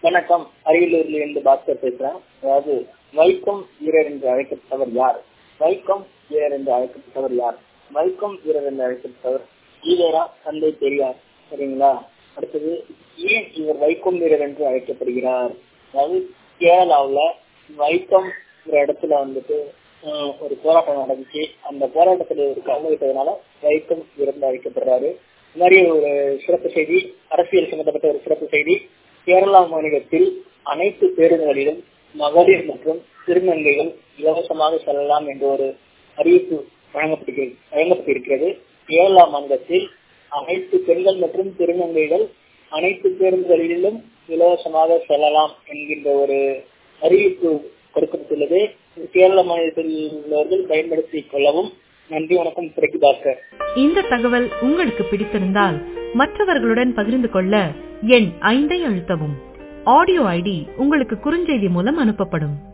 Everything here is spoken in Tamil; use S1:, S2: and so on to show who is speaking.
S1: வணக்கம் அரியலூர்ல இருந்து பாஸ்கர் பேசுறேன் அதாவது வைக்கம் வீரர் என்று அழைக்கப்பட்டவர் யார் வைக்கம் வீரர் என்று அழைக்கப்பட்டவர் யார் வைக்கம் வீரர் என்று அழைக்கப்பட்டவர் ஈவேரா தந்தை பெரியார் சரிங்களா அடுத்தது ஏன் இவர் வைக்கம் வீரர் என்று அழைக்கப்படுகிறார் அதாவது கேரளாவுல வைக்கம் இடத்துல வந்துட்டு ஆஹ், ஒரு போராட்டம் நடந்துச்சு அந்த போராட்டத்துல இவர் கலந்துகிட்டதுனால வைக்கம் வீரர் என்று அழைக்கப்படுறாரு இந்த மாதிரி ஒரு சிறப்பு செய்தி அரசியல் சம்பந்தப்பட்ட ஒரு சிறப்பு செய்தி கேரளா மாநிலத்தில் அனைத்து பேருந்துகளிலும் மகளிர் மற்றும் திருநங்கைகள் இலவசமாக செல்லலாம் என்ற ஒரு அறிவிப்பு வழங்கப்பட்டிருக்கிறது வழங்கப்பட்டிருக்கிறது கேரளா மாநிலத்தில் அனைத்து பெண்கள் மற்றும் திருநங்கைகள் அனைத்து பேருந்துகளிலும் இலவசமாக செல்லலாம் என்கின்ற ஒரு அறிவிப்பு கொடுக்கப்பட்டுள்ளது இது கேரள மாநிலத்தில் உள்ளவர்கள் பயன்படுத்திக் கொள்ளவும் நன்றி வணக்கம் பிறகு பாஸ்கர்
S2: இந்த தகவல் உங்களுக்கு பிடித்திருந்தால் மற்றவர்களுடன் பகிர்ந்து கொள்ள எண் ஐந்தை அழுத்தவும் ஆடியோ ஐடி உங்களுக்கு குறுஞ்செய்தி மூலம் அனுப்பப்படும்